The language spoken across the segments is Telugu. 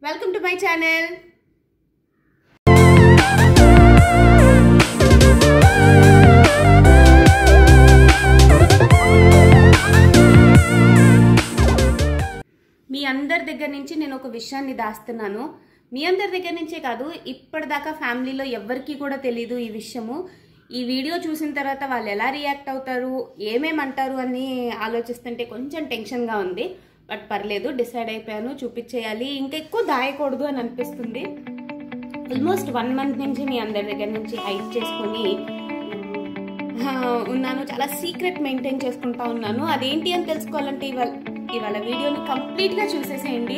వెల్కమ్ టు మై ఛానల్ మీ అందరి దగ్గర నుంచి నేను ఒక విషయాన్ని దాస్తున్నాను మీ అందరి దగ్గర నుంచే కాదు ఇప్పటిదాకా ఫ్యామిలీలో ఎవ్వరికీ కూడా తెలీదు ఈ విషయము ఈ వీడియో చూసిన తర్వాత వాళ్ళు ఎలా రియాక్ట్ అవుతారు ఏమేమంటారు అని ఆలోచిస్తుంటే కొంచెం టెన్షన్గా ఉంది బట్ పర్లేదు డిసైడ్ అయిపోయాను చూపించేయాలి ఇంకా ఎక్కువ దాయకూడదు అని అనిపిస్తుంది ఆల్మోస్ట్ వన్ మంత్ నుంచి మీ అందరి దగ్గర నుంచి హైట్ చేసుకొని ఆ, ఉన్నాను చాలా సీక్రెట్ మెయింటైన్ చేసుకుంటా ఉన్నాను అదేంటి అని తెలుసుకోవాలంటే ఇవాళ ఇవాళ వీడియోని కంప్లీట్గా చూసేసేయండి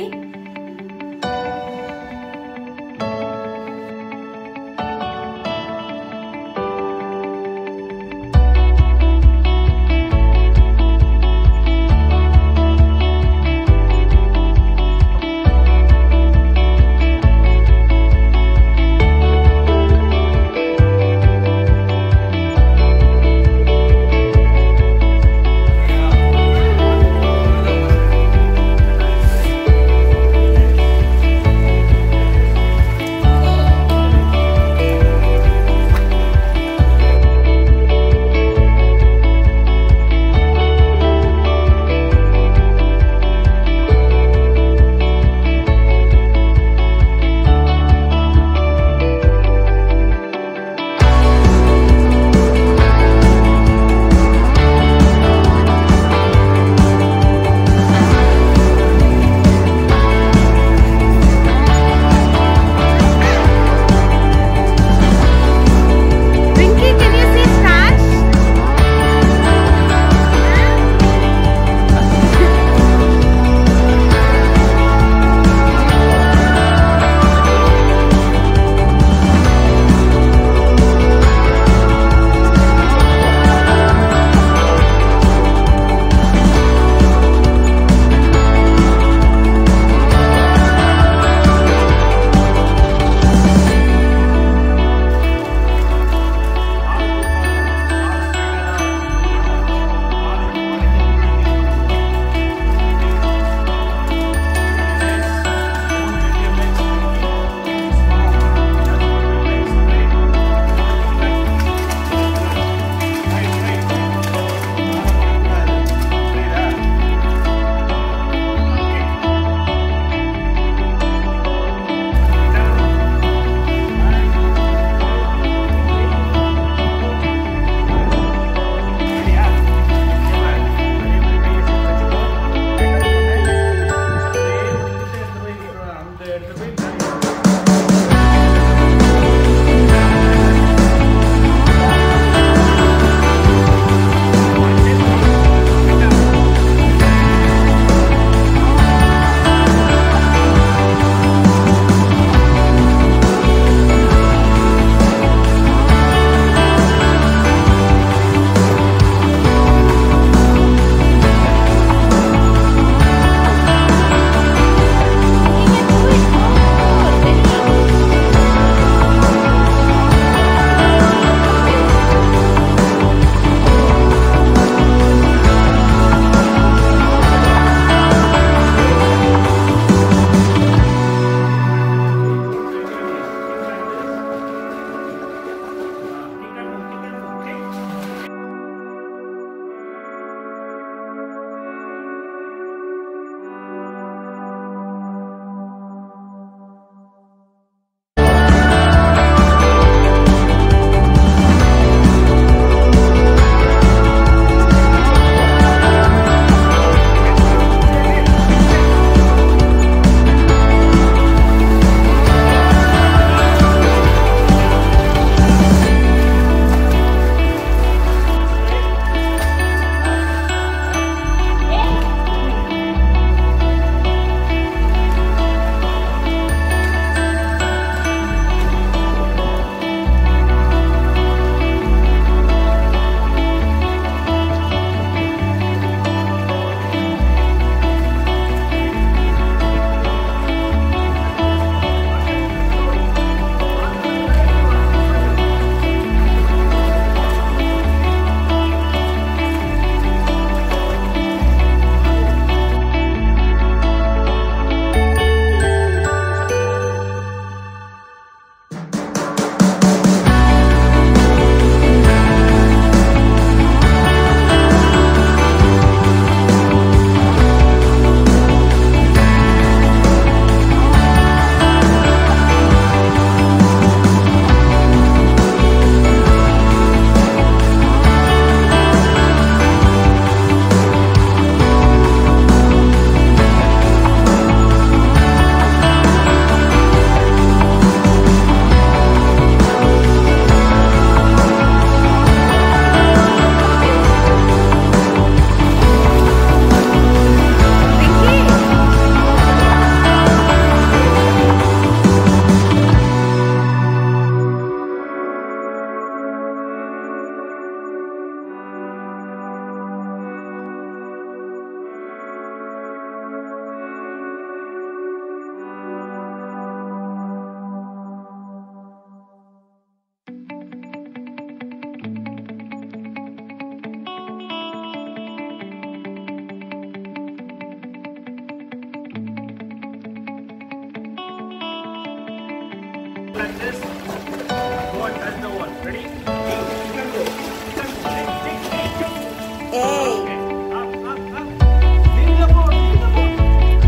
like this. Go and touch the wall. Ready? You can go. You can go. Tick, tick, tick, tick. ఏయ్ Okay. Up, up, up. Leave the boat. Leave the boat.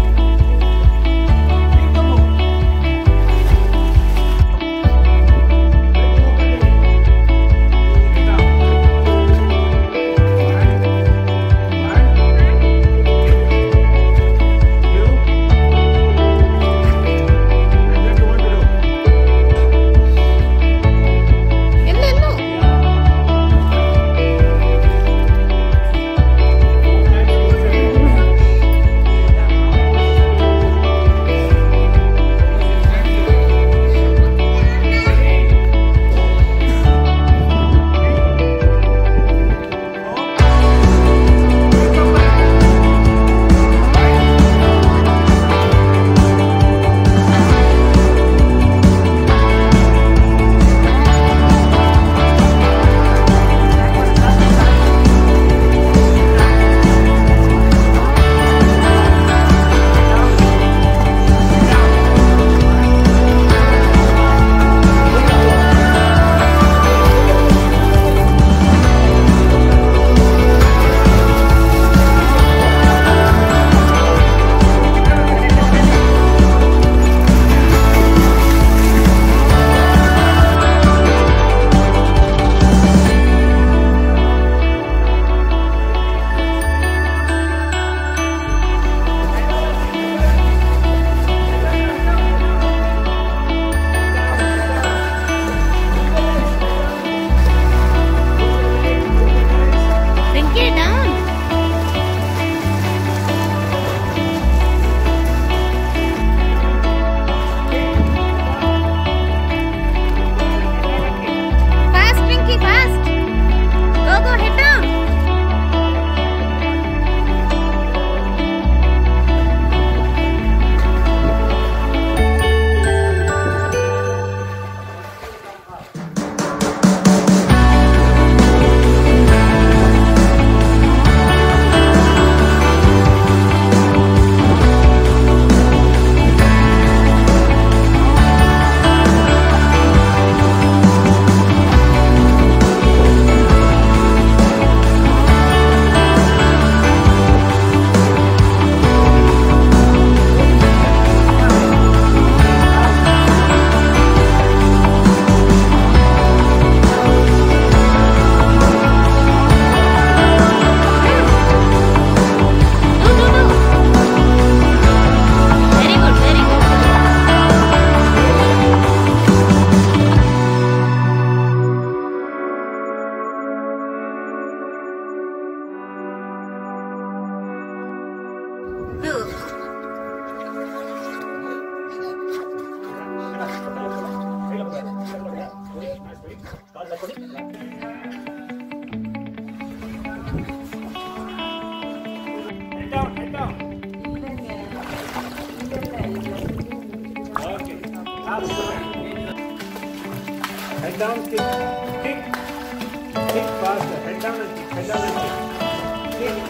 Leave the boat. Get down. One. One. Two. And then you want to do. ఎల్లు ఎల్లు Venky down fast Venky fast go go head down Do, do, do. Very good, very good. Do. Head down, head down. Okay. Up. Head down, kick. Kick. Kick faster. Head down and kick. Head down and kick. Kick.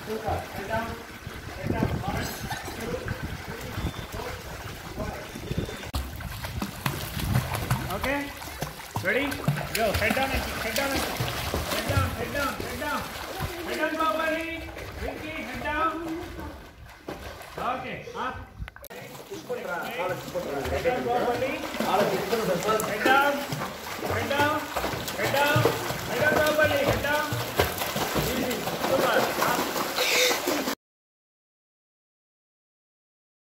Super. Head down. Head down. One, two, Okay? Ready? Go. Head down and kick. Head down and kick. Head down, head down, head down. Head down, Babali. Ricky, head down. Okay, up. Head down, Babali. Head down. Head down. Head down.